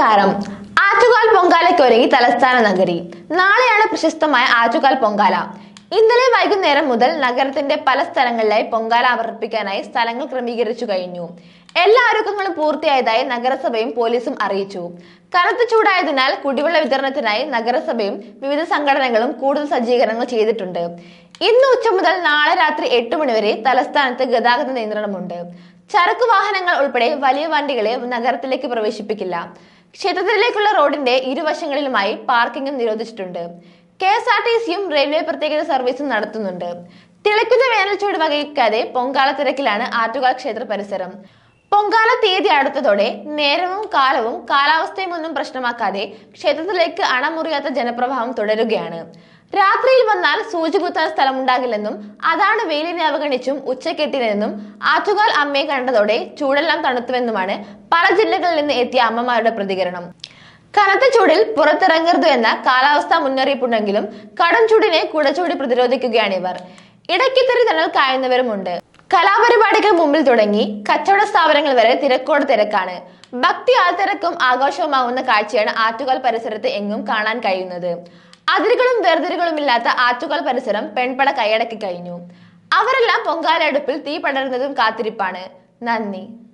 നമസ്കാരം ആറ്റുകാൽ പൊങ്കാലയ്ക്കൊരുങ്ങി തലസ്ഥാന നഗരി നാളെയാണ് പ്രശസ്തമായ ആറ്റുകാൽ പൊങ്കാല ഇന്നലെ വൈകുന്നേരം മുതൽ നഗരത്തിന്റെ പല സ്ഥലങ്ങളിലായി പൊങ്കാല അർപ്പിക്കാനായി സ്ഥലങ്ങൾ ക്രമീകരിച്ചു കഴിഞ്ഞു എല്ലാ ഒരുക്കങ്ങളും പൂർത്തിയായതായി നഗരസഭയും പോലീസും അറിയിച്ചു കനത്ത ചൂടായതിനാൽ കുടിവെള്ള വിതരണത്തിനായി നഗരസഭയും വിവിധ സംഘടനകളും കൂടുതൽ സജ്ജീകരണങ്ങൾ ചെയ്തിട്ടുണ്ട് ഇന്ന് ഉച്ച മുതൽ നാളെ രാത്രി എട്ട് മണിവരെ തലസ്ഥാനത്ത് ഗതാഗത നിയന്ത്രണമുണ്ട് ചരക്ക് വാഹനങ്ങൾ ഉൾപ്പെടെ വലിയ വണ്ടികളെ നഗരത്തിലേക്ക് പ്രവേശിപ്പിക്കില്ല ക്ഷേത്രത്തിലേക്കുള്ള റോഡിന്റെ ഇരുവശങ്ങളിലുമായി പാർക്കിംഗും നിരോധിച്ചിട്ടുണ്ട് കെ എസ് ആർ ടി സിയും റെയിൽവേ പ്രത്യേക സർവീസും നടത്തുന്നുണ്ട് തിളയ്ക്കുന്ന വേനൽച്ചൂട് വകയ്ക്കാതെ പൊങ്കാല തിരക്കിലാണ് ആറ്റുകാൽ ക്ഷേത്ര പരിസരം പൊങ്കാല തീയതി അടുത്തതോടെ നേരവും കാലവും കാലാവസ്ഥയും ഒന്നും പ്രശ്നമാക്കാതെ ക്ഷേത്രത്തിലേക്ക് അണമുറിയാത്ത ജനപ്രവാഹം തുടരുകയാണ് രാത്രിയിൽ വന്നാൽ സൂചി കുത്താൻ സ്ഥലമുണ്ടാകില്ലെന്നും അതാണ് വെയിലിനെ അവഗണിച്ചും ഉച്ചക്കെത്തിനെന്നും ആറ്റുകാൽ അമ്മയെ കണ്ടതോടെ ചൂടെല്ലാം തണുത്തുവെന്നുമാണ് പല ജില്ലകളിൽ നിന്ന് എത്തിയ അമ്മമാരുടെ പ്രതികരണം കനത്ത ചൂടിൽ പുറത്തിറങ്ങരുത് എന്ന കാലാവസ്ഥാ മുന്നറിയിപ്പുണ്ടെങ്കിലും കടും ചൂടിനെ കുടച്ചൂടി പ്രതിരോധിക്കുകയാണ് ഇവർ ഇടയ്ക്കിത്തറി തണൽ കായുന്നവരുമുണ്ട് കലാപരിപാടികൾ മുമ്പിൽ തുടങ്ങി കച്ചവട സ്ഥാപനങ്ങൾ വരെ തിരക്കോട് തിരക്കാണ് ഭക്തി ആൾത്തിരക്കും ആഘോഷവുമാകുന്ന കാഴ്ചയാണ് ആറ്റുകാൽ പരിസരത്ത് എങ്ങും കാണാൻ കഴിയുന്നത് അതിരുകളും വേർതിരുകളുമില്ലാത്ത ആറ്റുകാൽ പരിസരം പെൺപട കൈയടക്കി കഴിഞ്ഞു അവരെല്ലാം പൊങ്കാല അടുപ്പിൽ തീ പടരുന്നതും കാത്തിരിപ്പാണ് നന്ദി